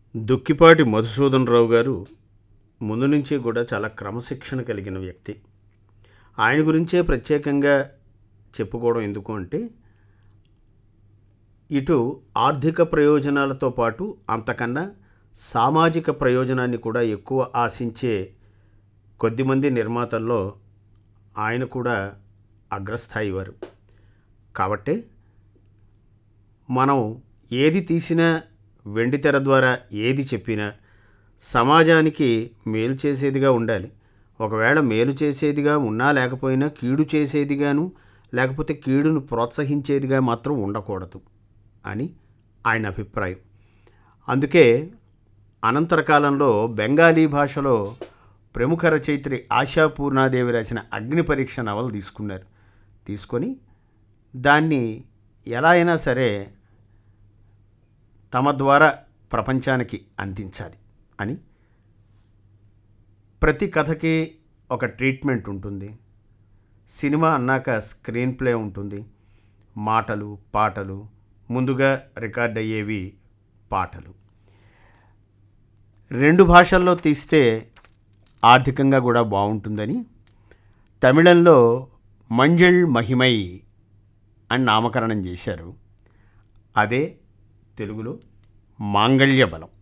దుక్కిపాటి మధుసూదన్ రావు గారు ముందు నుంచి కూడా చాలా క్రమశిక్షణ కలిగిన వ్యక్తి ఆయన గురించే ప్రత్యేకంగా చెప్పుకోవడం ఎందుకు అంటే ఇటు ఆర్థిక ప్రయోజనాలతో పాటు అంతకన్నా సామాజిక ప్రయోజనాన్ని కూడా ఎక్కువ ఆశించే కొద్దిమంది నిర్మాతల్లో ఆయన కూడా అగ్రస్థాయి వారు కాబట్టే మనం ఏది తీసినా వెండితెర ద్వారా ఏది చెప్పినా సమాజానికి మేలు చేసేదిగా ఉండాలి ఒకవేళ మేలు చేసేదిగా ఉన్నా లేకపోయినా కీడు చేసేదిగాను లేకపోతే కీడును ప్రోత్సహించేదిగా మాత్రం ఉండకూడదు అని ఆయన అభిప్రాయం అందుకే అనంతర కాలంలో బెంగాలీ భాషలో ప్రముఖ రచయిత్రి ఆశాపూర్ణాదేవి రాసిన అగ్ని పరీక్ష నవల తీసుకున్నారు తీసుకొని దాన్ని ఎలా అయినా సరే తమ ద్వారా ప్రపంచానికి అందించాలి అని ప్రతి కథకి ఒక ట్రీట్మెంట్ ఉంటుంది సినిమా అన్నాక స్క్రీన్ ప్లే ఉంటుంది మాటలు పాటలు ముందుగా రికార్డ్ అయ్యేవి పాటలు రెండు భాషల్లో తీస్తే ఆర్థికంగా కూడా బాగుంటుందని తమిళంలో మంజళ్ మహిమై అని నామకరణం చేశారు అదే తెలుగులో మాంగళ్య బలం